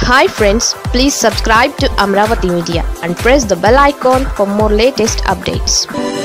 hi friends please subscribe to Amaravati media and press the bell icon for more latest updates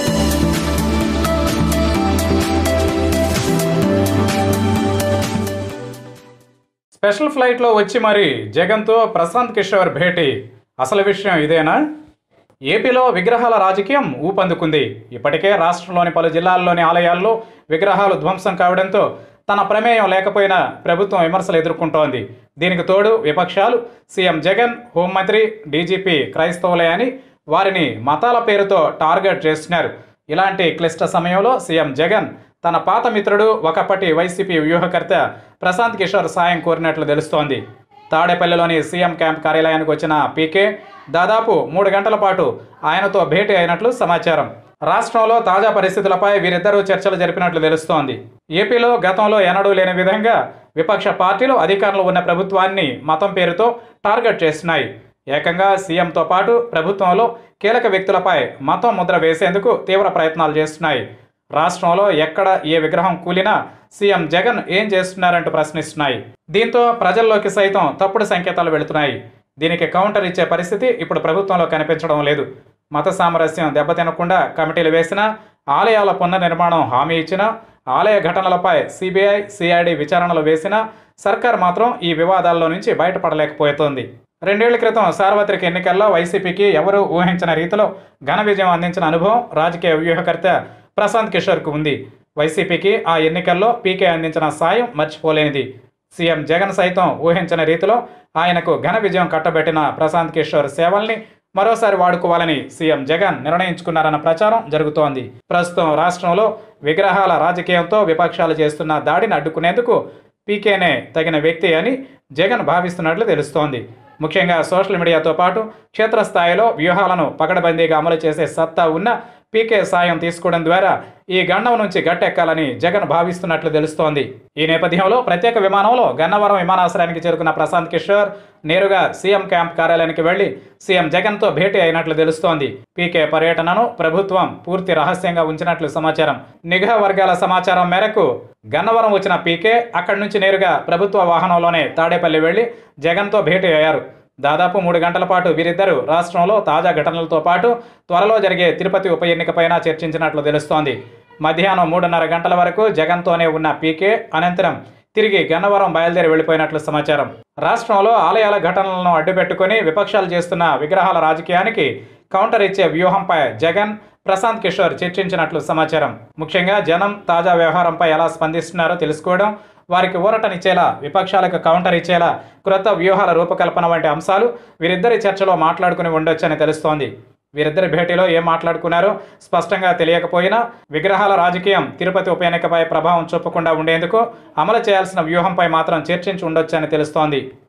special ఫ్లైట్లో వచ్చి మరి జగన్తో ప్రశాంత్ కిషోర్ భేటీ అసలు విషయం ఇదేనా ఏపీలో విగ్రహాల రాజకీయం ఊపందుకుంది ఇప్పటికే రాష్ట్రంలోని పలు జిల్లాల్లోని ఆలయాల్లో విగ్రహాలు ధ్వంసం కావడంతో తన ప్రమేయం లేకపోయినా ప్రభుత్వం విమర్శలు ఎదుర్కొంటోంది దీనికి తోడు విపక్షాలు సీఎం జగన్ హోంమంత్రి డీజీపీ క్రైస్తవులే అని వారిని మతాల పేరుతో టార్గెట్ చేస్తున్నారు ఇలాంటి క్లిష్ట సమయంలో సీఎం జగన్ తన పాత మిత్రుడు ఒకప్పటి వైసీపీ వ్యూహకర్త ప్రశాంత్ కిషోర్ సాయం కోరినట్లు తెలుస్తోంది తాడేపల్లిలోని సీఎం క్యాంప్ కార్యాలయానికి వచ్చిన పీకే దాదాపు మూడు గంటల పాటు ఆయనతో భేటీ అయినట్లు సమాచారం రాష్ట్రంలో తాజా పరిస్థితులపై వీరిద్దరూ చర్చలు జరిపినట్లు తెలుస్తోంది ఏపీలో గతంలో ఎన్నడూ లేని విధంగా విపక్ష పార్టీలు అధికారంలో ఉన్న ప్రభుత్వాన్ని మతం పేరుతో టార్గెట్ చేస్తున్నాయి ఏకంగా సీఎంతో పాటు ప్రభుత్వంలో కీలక వ్యక్తులపై మతం ముద్ర వేసేందుకు తీవ్ర ప్రయత్నాలు చేస్తున్నాయి రాష్ట్రంలో ఎక్కడ ఏ విగ్రహం కూలినా సీఎం జగన్ ఏం చేస్తున్నారంటూ ప్రశ్నిస్తున్నాయి దీంతో ప్రజల్లోకి సైతం తప్పుడు సంకేతాలు వెళుతున్నాయి దీనికి కౌంటర్ ఇచ్చే పరిస్థితి ఇప్పుడు ప్రభుత్వంలో కనిపించడం లేదు మత సామరస్యం దెబ్బతినకుండా కమిటీలు వేసినా ఆలయాల పునర్నిర్మాణం హామీ ఇచ్చినా ఆలయ ఘటనలపై సిబిఐ సిఐడి విచారణలు వేసినా సర్కార్ మాత్రం ఈ వివాదాల్లో నుంచి బయటపడలేకపోతోంది రెండేళ్ల క్రితం సార్వత్రిక ఎన్నికల్లో వైసీపీకి ఎవరూ ఊహించిన రీతిలో ఘన విజయం అందించిన అనుభవం రాజకీయ వ్యూహకర్త ప్రశాంత్ కిషోర్కు ఉంది వైసీపీకి ఆ ఎన్నికల్లో పీకే అందించిన సాయం మర్చిపోలేనిది సీఎం జగన్ సైతం ఊహించని రీతిలో ఆయనకు ఘన విజయం కట్టబెట్టిన ప్రశాంత్ కిషోర్ సేవల్ని మరోసారి వాడుకోవాలని సీఎం జగన్ నిర్ణయించుకున్నారన్న ప్రచారం జరుగుతోంది ప్రస్తుతం రాష్ట్రంలో విగ్రహాల రాజకీయంతో విపక్షాలు చేస్తున్న దాడిని అడ్డుకునేందుకు పీకేనే తగిన వ్యక్తి అని జగన్ భావిస్తున్నట్లు తెలుస్తోంది ముఖ్యంగా సోషల్ మీడియాతో పాటు క్షేత్రస్థాయిలో వ్యూహాలను పకడ్బందీగా అమలు చేసే సత్తా ఉన్న పీకే సాయం తీసుకోవడం ద్వారా ఈ గండం నుంచి గట్టెక్కాలని జగన్ భావిస్తున్నట్లు తెలుస్తోంది ఈ నేపథ్యంలో ప్రత్యేక విమానంలో గన్నవరం విమానాశ్రయానికి చేరుకున్న ప్రశాంత్ కిషోర్ నేరుగా సీఎం క్యాంప్ కార్యాలయానికి వెళ్లి సీఎం జగన్తో భేటీ అయినట్లు తెలుస్తోంది పీకే పర్యటనను ప్రభుత్వం పూర్తి రహస్యంగా ఉంచినట్లు సమాచారం నిఘా వర్గాల సమాచారం మేరకు గన్నవరం వచ్చిన పీకే అక్కడి నుంచి నేరుగా ప్రభుత్వ వాహనంలోనే తాడేపల్లి వెళ్లి జగన్తో భేటీ అయ్యారు దాదాపు మూడు గంటల పాటు వీరిద్దరూ రాష్ట్రంలో తాజా ఘటనలతో పాటు త్వరలో జరిగే తిరుపతి ఉప ఎన్నికపైన చర్చించినట్లు తెలుస్తోంది మధ్యాహ్నం మూడున్నర గంటల వరకు జగన్తోనే ఉన్న పీకే అనంతరం తిరిగి గన్నవరం బయలుదేరి వెళ్లిపోయినట్లు సమాచారం రాష్ట్రంలో ఆలయాల ఘటనలను అడ్డుపెట్టుకుని విపక్షాలు చేస్తున్న విగ్రహాల రాజకీయానికి కౌంటర్ ఇచ్చే వ్యూహంపై జగన్ ప్రశాంత్ కిషోర్ చర్చించినట్లు సమాచారం ముఖ్యంగా జనం తాజా వ్యవహారంపై ఎలా స్పందిస్తున్నారో తెలుసుకోవడం వారికి ఊరటనిచ్చేలా విపక్షాలకు కౌంటర్ ఇచ్చేలా క్రొత్త వ్యూహాల రూపకల్పన వంటి అంశాలు వీరిద్దరి చర్చలో మాట్లాడుకుని ఉండొచ్చని తెలుస్తోంది వీరిద్దరి భేటీలో ఏం మాట్లాడుకున్నారో స్పష్టంగా తెలియకపోయినా విగ్రహాల రాజకీయం తిరుపతి ఉప ఎన్నికపై ప్రభావం చూపకుండా ఉండేందుకు అమలు చేయాల్సిన వ్యూహంపై మాత్రం చర్చించి ఉండొచ్చని తెలుస్తోంది